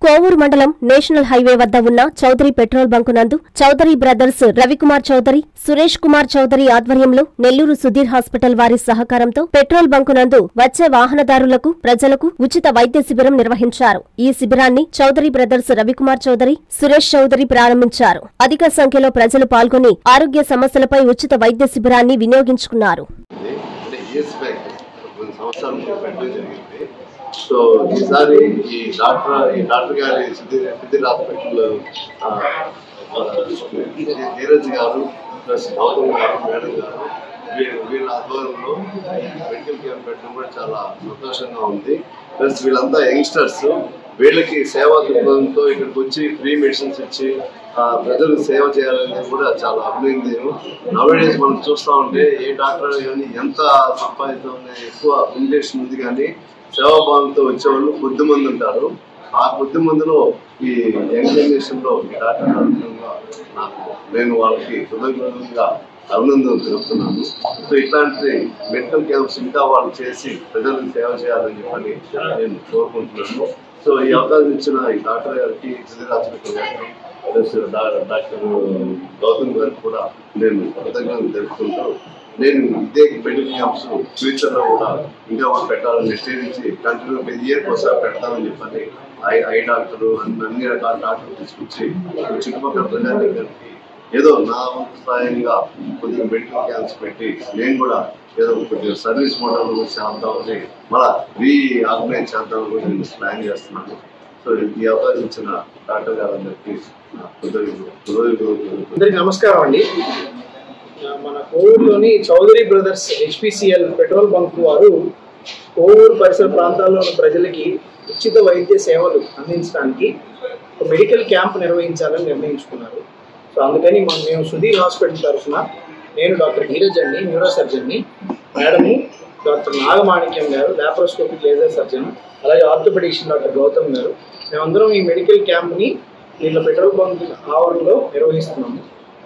కోవూరు మండలం national highway వద్ద ఉన్న చౌదరి పెట్రోల్ బంకు నందు చౌదరి బ్రదర్స్ రవికుమార్ చౌదరి సురేష్ కుమార్ చౌదరి ఆధ్వర్యంలో నెల్లూరు సుధీర్ హాస్పిటల్ వారి సహకారంతో పెట్రోల్ బంకు నందు వచ్చే వాహనదారులకు ప్రజలకు ఉచిత వైద్య శిబిరం నిర్వహించారు ఈ శిబిరాన్ని చౌదరి బ్రదర్స్ రవికుమార్ చౌదరి సురేష్ చౌదరి ప్రారంభించారు అధిక సంఖ్యలో ప్రజలు పాల్గొని ఆరోగ్య సమస్యలపై ఉచిత వైద్య శిబిరాన్ని వినియోగించుకున్నారు అంటే ఇయర్స్ బ్యాక్ కొన్ని సంవత్సరాల ముందు పెట్టడం జరిగింది సో ఈసారి ఈ డాక్టర్ ఈ డాక్టర్ గారి సుధీర్ సుధీర్ హాస్పిటల్ ఆ, ఆ, నీరజ్ గారు ప్లస్ గౌతమ్ గారు మేడం గారు వీళ్ళ వీళ్ళ ఆధ్వర్యంలో మెడికల్ క్యాంప్ పెట్టడం కూడా చాలా సంతోషంగా ఉంది ప్లస్ వీళ్ళంతా యంగ్స్టర్స్ వీళ్ళకి సేవా దృక్పథంతో ఇక్కడికి వచ్చి ఫ్రీ మెడిసిన్స్ ఇచ్చి ఆ, ప్రజలకు సేవ చేయాలనేది కూడా చాలా అభినందనీయం నవేడేస్ మనం చూస్తూ ఉంటే ఏ డాక్టర్ కానీ ఎంత సంపాదించాం ఎక్కువ ఇంజక్షన్ ఉంది కానీ సేవాభావంతో వచ్చేవాళ్ళు కొద్ది మంది ఉంటారు ఆ కొద్ది మందిలో ఈ యంగ్ జనరేషన్ లో ఈ డాక్టర్ అనుగుణంగా నాకు నేను వాళ్ళకి కృతజ్ఞతగా అభినందనలు తెలుపుతున్నాను సో ఇట్లాంటి మెడికల్ క్యాంప్స్ ఇంకా వాళ్ళు చేసి ప్రజలకు సేవ చేయాలని చెప్పని నేను కోరుకుంటున్నాను సో ఈ అవకాశం ఇచ్చిన ఈ డాక్టర్ గారికి సుధీర్ హాస్పిటల్ గారికి ప్లస్ డా- డాక్టర్ గౌతమ్ గారికి కూడా నేను కృతజ్ఞతలు తెలుపుకుంటూ నేను ఇదే మెడికల్ క్యాంప్స్ ఫ్యూచర్ లో కూడా ఇంకా వాళ్ళు పెట్టాలని నిశ్చయించి కంటిన్యూ ఇయర్ ఒకసారి పెడతామని చెప్పని ఐ ఐ డాక్టర్ అన్ని రకాల డాక్టర్లు తీసుకొచ్చి చుట్టుపక్కల ప్రజానికి ఏదో నా వంతు సాయంగా కొద్దిగా మెడికల్ క్యాంప్స్ పెట్టి నేను కూడా ఏదో కొద్దిగా సర్వీస్ మోడల్ చేద్దామని మళ్ళా రీ ఆర్గనైజ్ చేద్దామని కూడా నేను ప్లాన్ చేస్తున్నాను సో ఈ అవకాశం ఇచ్చిన డాక్టర్ గారందరికీ నా కృతజ్ఞతలు కృతజ్ఞతలు అందరికి నమస్కారం అండి ఆ, మన కోవూరులోని Chowdary brothers HPCL petrol bunk వారు కోవూరు పరిసర ప్రాంతాల్లో ఉన్న ప్రజలకి ఉచిత వైద్య సేవలు అందించడానికి ఒక మెడికల్ క్యాంప్ నిర్వహించాలని నిర్ణయించుకున్నారు సో అందుకని మన మేము సుధీర్ హాస్పిటల్ తరఫున నేను డాక్టర్ నీరజ్ అండి న్యూరో సర్జన్ని మేడము డాక్టర్ నాగమాణిక్యం గారు లాప్రోస్కోపిక్ లేజర్ సర్జన్ అలాగే ఆర్థోపెడిషన్ డాక్టర్ గౌతమ్ గారు మేమందరం ఈ మెడికల్ క్యాంప్ని వీళ్ళ పెట్రోల్ బంక్ ఆవరణలో నిర్వహిస్తున్నాము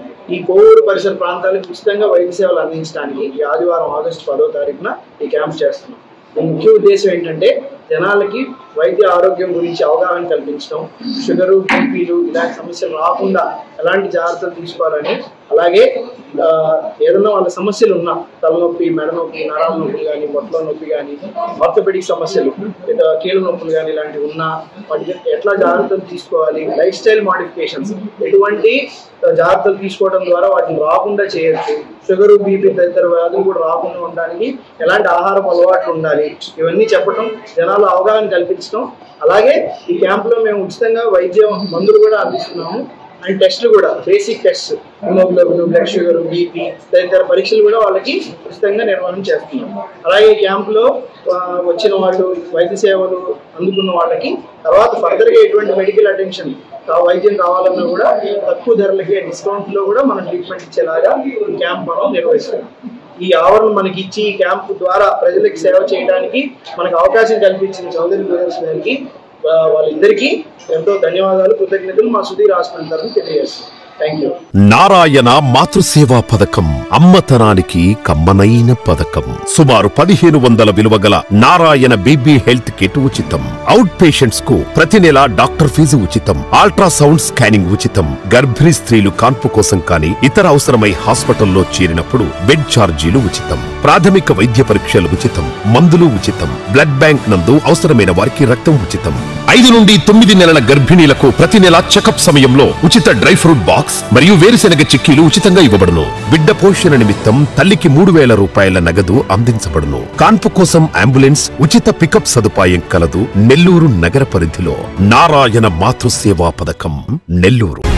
ఈ కోవూరు పరిసర ప్రాంతాలకు ఉచితంగా వైద్య సేవలు అందించడానికి ఈ ఆదివారం ఆగస్టు పదో తారీఖున ఈ క్యాంప్ చేస్తున్నాం దీని ముఖ్య ఉద్దేశం ఏంటంటే జనాలకి వైద్య ఆరోగ్యం గురించి అవగాహన కల్పించడం షుగరు బీపీలు ఇలాంటి సమస్యలు రాకుండా ఎలాంటి జాగ్రత్తలు తీసుకోవాలని అలాగే ఆ, ఏదైనా వాళ్ళ సమస్యలు ఉన్నా తలనొప్పి మెడ నొప్పి నరాల నొప్పి కానీ బొట్టల నొప్పి కానీ ఆర్థోపెడిక్ సమస్యలు లేదా కీళ్ళ నొప్పులు కానీ ఇలాంటివి ఉన్నా వాటికి ఎట్లా జాగ్రత్తలు తీసుకోవాలి లైఫ్ స్టైల్ మాడిఫికేషన్స్ ఎటువంటి జాగ్రత్తలు తీసుకోవడం ద్వారా వాటిని రాకుండా చేయొచ్చు షుగర్ బీపీ తదితర వ్యాధులు కూడా రాకుండా ఉండడానికి ఎలాంటి ఆహారం అలవాట్లు ఉండాలి ఇవన్నీ చెప్పడం జనాలు అవగాహన కల్పించడం అలాగే ఈ క్యాంపులో మేము ఉచితంగా వైద్య మందులు కూడా అందిస్తున్నాము అండ్ టెస్ట్లు కూడా basic test haemoglobin blood sugar BP తదితర పరీక్షలు కూడా వాళ్ళకి ఉచితంగా నిర్వహణ చేస్తున్నాం అలాగే ఈ క్యాంపులో ఆ, వచ్చిన వాళ్ళు వైద్య సేవలు అందుకున్న వాళ్ళకి తర్వాత ఫర్దర్గా ఎటువంటి మెడికల్ అటెన్షన్ కా- వైద్యం కావాలన్నా కూడా తక్కువ ధరలకి డిస్కౌంట్ లో కూడా మనం ట్రీట్మెంట్ ఇచ్చేలాగా ఈ క్యాంప్ మనం నిర్వహిస్తున్నాం ఈ ఆవరణ మనకి ఇచ్చి ఈ క్యాంప్ ద్వారా ప్రజలకు సేవ చేయడానికి మనకు అవకాశం కల్పించిన చౌదరి బ్రదర్స్ గారికి ఆ, వాళ్ళిద్దరికీ ఎంతో ధన్యవాదాలు కృతజ్ఞతలు మా సుధీర్ హాస్పిటల్ తరఫున తెలియజేస్తున్నాం థ్యాంక్ యూ నారాయణ మాతృసేవా పథకం అమ్మతనానికి కమ్మనైన పథకం సుమారు పదిహేను వందల విలువ గల నారాయణ బీబీ హెల్త్ కిట్ ఉచితం అవుట్ పేషెంట్స్ కు ప్రతి నెల డాక్టర్ ఫీజు ఉచితం అల్ట్రాసౌండ్ స్కానింగ్ ఉచితం గర్భిణీ స్త్రీలు కాన్పు కోసం కానీ ఇతర అవసరమై హాస్పిటల్లో చేరినప్పుడు బెడ్ ఛార్జీలు ఉచితం ప్రాథమిక వైద్య పరీక్షలు ఉచితం మందులు ఉచితం బ్లడ్ బ్యాంక్ నందు అవసరమైన వారికి రక్తం ఉచితం ఐదు నుండి తొమ్మిది నెలల గర్భిణీలకు ప్రతి నెల చెకప్ సమయంలో ఉచిత డ్రై ఫ్రూట్ బాక్స్ మరియు వేరుశెనగ చిక్కీలు ఉచితంగా ఇవ్వబడును బిడ్డ పోషణ నిమిత్తం తల్లికి మూడు వేల రూపాయల నగదు అందించబడును కాన్పు కోసం అంబులెన్స్ ఉచిత పికప్ సదుపాయం కలదు నెల్లూరు నగర పరిధిలో నారాయణ మాతృసేవా పథకం నెల్లూరు